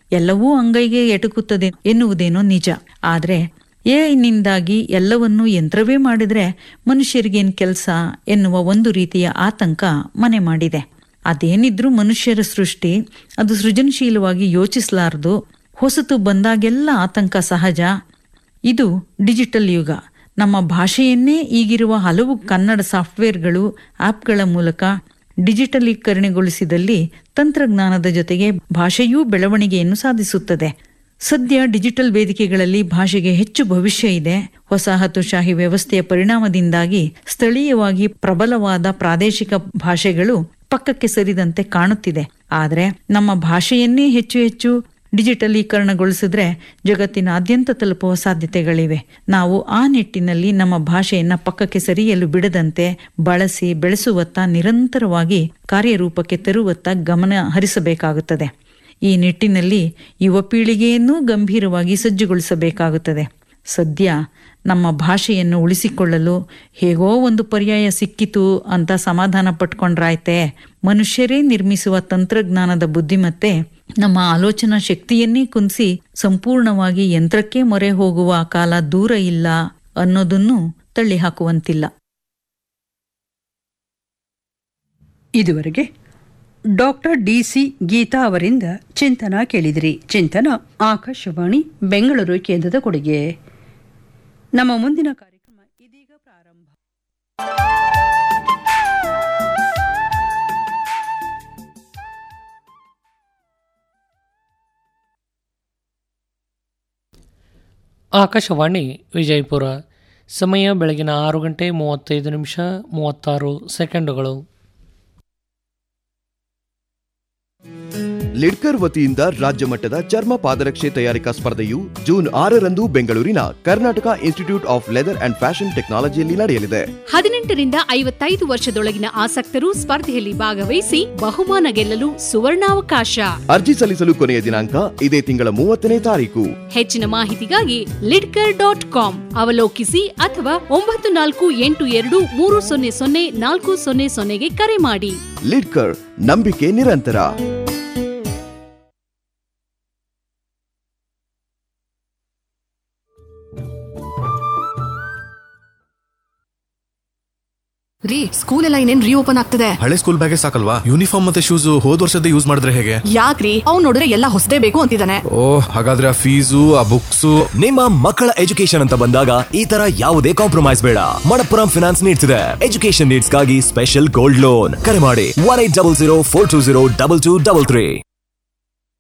ಎಲ್ಲವೂ ಅಂಗೈಗೆ ಎಟುಕುತ್ತದೆ ಎನ್ನುವುದೇನೋ ನಿಜ ಆದ್ರೆ ಎಐನಿಂದಾಗಿ ಎಲ್ಲವನ್ನೂ ಯಂತ್ರವೇ ಮಾಡಿದ್ರೆ ಮನುಷ್ಯರಿಗೇನ್ ಕೆಲಸ ಎನ್ನುವ ಒಂದು ರೀತಿಯ ಆತಂಕ ಮನೆ ಮಾಡಿದೆ ಅದೇನಿದ್ರೂ ಮನುಷ್ಯರ ಸೃಷ್ಟಿ ಅದು ಸೃಜನಶೀಲವಾಗಿ ಯೋಚಿಸಲಾರದು ಹೊಸತು ಬಂದಾಗೆಲ್ಲ ಆತಂಕ ಸಹಜ ಇದು ಡಿಜಿಟಲ್ ಯುಗ ನಮ್ಮ ಭಾಷೆಯನ್ನೇ ಈಗಿರುವ ಹಲವು ಕನ್ನಡ ಸಾಫ್ಟ್ವೇರ್ಗಳು ಆಪ್ಗಳ ಮೂಲಕ ಡಿಜಿಟಲೀಕರಣಗೊಳಿಸಿದಲ್ಲಿ ತಂತ್ರಜ್ಞಾನದ ಜೊತೆಗೆ ಭಾಷೆಯೂ ಬೆಳವಣಿಗೆಯನ್ನು ಸಾಧಿಸುತ್ತದೆ ಸದ್ಯ ಡಿಜಿಟಲ್ ವೇದಿಕೆಗಳಲ್ಲಿ ಭಾಷೆಗೆ ಹೆಚ್ಚು ಭವಿಷ್ಯ ಇದೆ ವಸಾಹತುಶಾಹಿ ವ್ಯವಸ್ಥೆಯ ಪರಿಣಾಮದಿಂದಾಗಿ ಸ್ಥಳೀಯವಾಗಿ ಪ್ರಬಲವಾದ ಪ್ರಾದೇಶಿಕ ಭಾಷೆಗಳು ಪಕ್ಕಕ್ಕೆ ಸರಿದಂತೆ ಕಾಣುತ್ತಿದೆ ಆದರೆ ನಮ್ಮ ಭಾಷೆಯನ್ನೇ ಹೆಚ್ಚು ಹೆಚ್ಚು ಡಿಜಿಟಲೀಕರಣಗೊಳಿಸಿದ್ರೆ ಜಗತ್ತಿನಾದ್ಯಂತ ತಲುಪುವ ಸಾಧ್ಯತೆಗಳಿವೆ ನಾವು ಆ ನಿಟ್ಟಿನಲ್ಲಿ ನಮ್ಮ ಭಾಷೆಯನ್ನ ಪಕ್ಕಕ್ಕೆ ಸರಿಯಲು ಬಿಡದಂತೆ ಬಳಸಿ ಬೆಳೆಸುವತ್ತ ನಿರಂತರವಾಗಿ ಕಾರ್ಯರೂಪಕ್ಕೆ ತರುವತ್ತ ಗಮನ ಹರಿಸಬೇಕಾಗುತ್ತದೆ ಈ ನಿಟ್ಟಿನಲ್ಲಿ ಯುವ ಪೀಳಿಗೆಯನ್ನೂ ಗಂಭೀರವಾಗಿ ಸಜ್ಜುಗೊಳಿಸಬೇಕಾಗುತ್ತದೆ ಸದ್ಯ ನಮ್ಮ ಭಾಷೆಯನ್ನು ಉಳಿಸಿಕೊಳ್ಳಲು ಹೇಗೋ ಒಂದು ಪರ್ಯಾಯ ಸಿಕ್ಕಿತು ಅಂತ ಸಮಾಧಾನ ಪಟ್ಕೊಂಡ್ರಾಯ್ತೆ ಮನುಷ್ಯರೇ ನಿರ್ಮಿಸುವ ತಂತ್ರಜ್ಞಾನದ ಬುದ್ಧಿಮತ್ತೆ ನಮ್ಮ ಆಲೋಚನಾ ಶಕ್ತಿಯನ್ನೇ ಕುಂದಿಸಿ ಸಂಪೂರ್ಣವಾಗಿ ಯಂತ್ರಕ್ಕೆ ಮೊರೆ ಹೋಗುವ ಕಾಲ ದೂರ ಇಲ್ಲ ಅನ್ನೋದನ್ನು ತಳ್ಳಿ ಹಾಕುವಂತಿಲ್ಲ ಇದುವರೆಗೆ ಡಾಕ್ಟರ್ ಡಿಸಿ ಗೀತಾ ಅವರಿಂದ ಚಿಂತನ ಕೇಳಿದಿರಿ ಚಿಂತನ ಆಕಾಶವಾಣಿ ಬೆಂಗಳೂರು ಕೇಂದ್ರದ ಕೊಡುಗೆ ನಮ್ಮ ಮುಂದಿನ ಕಾರ್ಯಕ್ರಮ ಇದೀಗ ಪ್ರಾರಂಭ ಆಕಾಶವಾಣಿ ವಿಜಯಪುರ ಸಮಯ ಬೆಳಗಿನ ಆರು ಗಂಟೆ ಮೂವತ್ತೈದು ನಿಮಿಷ ಮೂವತ್ತಾರು ಸೆಕೆಂಡುಗಳು ಲಿಡ್ಕರ್ ವತಿಯಿಂದ ರಾಜ್ಯ ಮಟ್ಟದ ಚರ್ಮ ಪಾದರಕ್ಷೆ ತಯಾರಿಕಾ ಸ್ಪರ್ಧೆಯು ಜೂನ್ ಆರರಂದು ಬೆಂಗಳೂರಿನ Karnataka institute of leather and fashion ಟೆಕ್ನಾಲಜಿಯಲ್ಲಿ ನಡೆಯಲಿದೆ ಹದಿನೆಂಟರಿಂದ ಐವತ್ತೈದು ವರ್ಷದೊಳಗಿನ ಆಸಕ್ತರು ಸ್ಪರ್ಧೆಯಲ್ಲಿ ಭಾಗವಹಿಸಿ ಬಹುಮಾನ ಗೆಲ್ಲಲು ಸುವರ್ಣಾವಕಾಶ ಅರ್ಜಿ ಸಲ್ಲಿಸಲು ಕೊನೆಯ ದಿನಾಂಕ ಇದೇ ತಿಂಗಳ ಮೂವತ್ತನೇ ತಾರೀಕು ಹೆಚ್ಚಿನ ಮಾಹಿತಿಗಾಗಿ ಲಿಡ್ಕರ್ ಡಾಟ್ ಕಾಮ್ ಅವಲೋಕಿಸಿ ಅಥವಾ ಒಂಬತ್ತು ನಾಲ್ಕು ಎಂಟು ಎರಡು ಮೂರು ಸೊನ್ನೆ ಸೊನ್ನೆ ನಾಲ್ಕು ಸೊನ್ನೆ ಸೊನ್ನೆಗೆ ಕರೆ ಮಾಡಿ ಲಿಡ್ಕರ್ ನಂಬಿಕೆ ನಿರಂತರ ರೀ ಸ್ಕೂಲ್ ಎಲ್ಲ ಇನ್ನೇನ್ ರೀಓಪನ್ ಆಗ್ತದೆ ಹಳೆ ಸ್ಕೂಲ್ ಬ್ಯಾಗೆ ಸಾಕಲ್ವಾ ಯೂನಿಫಾರ್ಮ್ ಮತ್ತೆ ಶೂಸ್ ಹೋದ್ ವರ್ಷದ ಯೂಸ್ ಮಾಡಿದ್ರೆ ಹೇಗೆ ಯಾಕ್ರಿ ಅವ್ನ್ ನೋಡಿದ್ರೆ ಎಲ್ಲ ಹೊಸದೇ ಬೇಕು ಅಂತಿದ್ದಾನೆ ಓ ಹಾಗಾದ್ರೆ ಆ ಫೀಸು ಆ ಬುಕ್ಸು ನಿಮ್ಮ ಮಕ್ಕಳ ಎಜುಕೇಶನ್ ಅಂತ ಬಂದಾಗ ಈ ತರ ಯಾವುದೇ ಕಾಂಪ್ರಮೈಸ್ ಬೇಡ ಮಣಪ್ಪುರಂ ಫಿನಾನ್ಸ್ ನೀಡ್ಸ್ ಇದೆ ಎಜುಕೇಶನ್ ನೀಡ್ಸ್ ಗಾಗಿ ಸ್ಪೆಷಲ್ ಗೋಲ್ಡ್ ಲೋನ್ ಕರೆ ಮಾಡಿ one eight double zero four two zero double two double three